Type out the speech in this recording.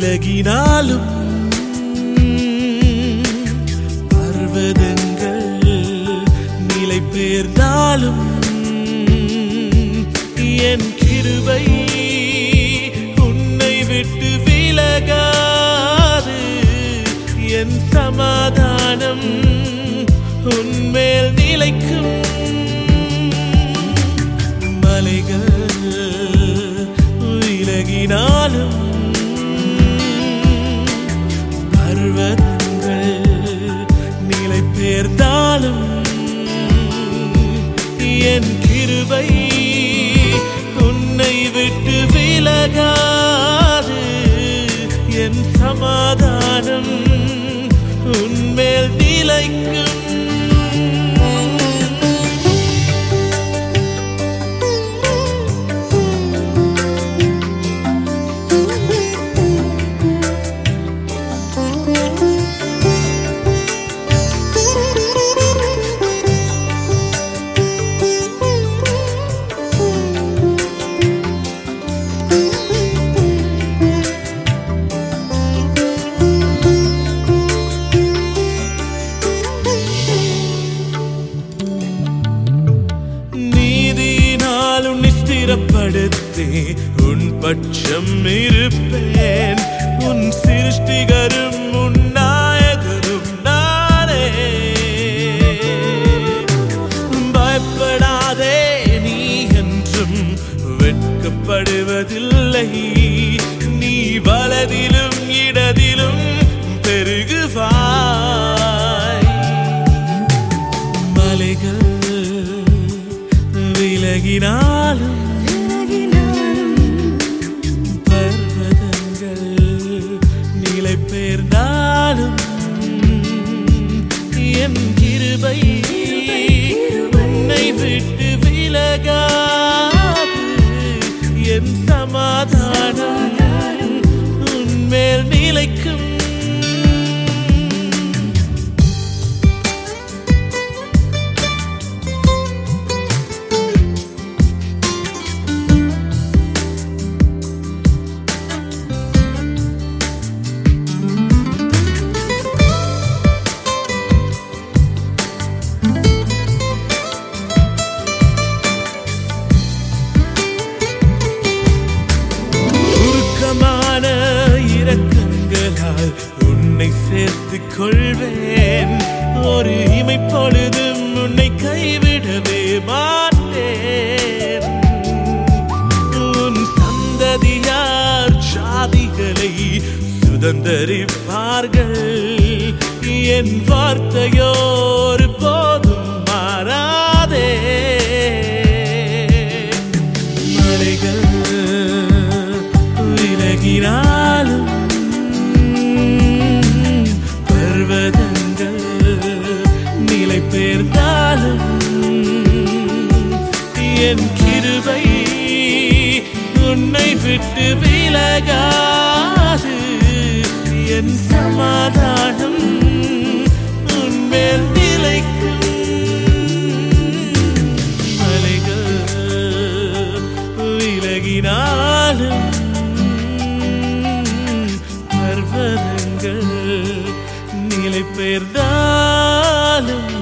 விலகினாலும் பர்வதங்கள் நிலை பெயர்ந்தாலும் என் கிருபை உன்னை விட்டு விலகாது என் சமாதானம் உன்மேல் நிலைக்கும் மலைகள் விலகினாலும் பர்வதங்கள் நிலை பெயர்ந்தாலும் என் கிருபை உன்னை விட்டு விலகாது என் சமாதானம் உன்மேல் நிலைக்கும் நீதியினாலும் நிஸ்திரப்படுத்தி உன் பட்சம் இருப்பேன் உன் சிருஷ்டிகரும் உன் நாயகரும் நானே பயப்படாதே நீ என்றும் வெட்கப்படுவதில்லை நீ வலதிலும் இடதிலும் பெருகுவாய் மலைகள் விலகினாலும் பர்வதங்கள் நிலை பெயர்ந்தாலும் என் கிருபை உன்னை விட்டு விலகாது என் சமாதானம் உன்மேல் நிலைக்கும் உருக்கமான இரக்கங்களால் உன்னை சேர்த்துக் கொள்வேன் ஒரு இமைப்பொழுதும் உன்னை கைவிடவே மாட்டேன் உன் சந்ததியார் சாதிகளை சுதந்தரிப்பார்கள் என் வார்த்தையோ ஒரு போதும் மாறாதே மலைகள் விலகினாலும் பர்வதங்கள் நிலை பெயர்ந்தாலும் என் கிருபை உன்னை விட்டு விலகாது என் சமாதானம் உன்மேல் நிலைக்கும் மலைகள் விலகினாலும் பர்வதங்கள் நிலை பெயர்ந்தாலும்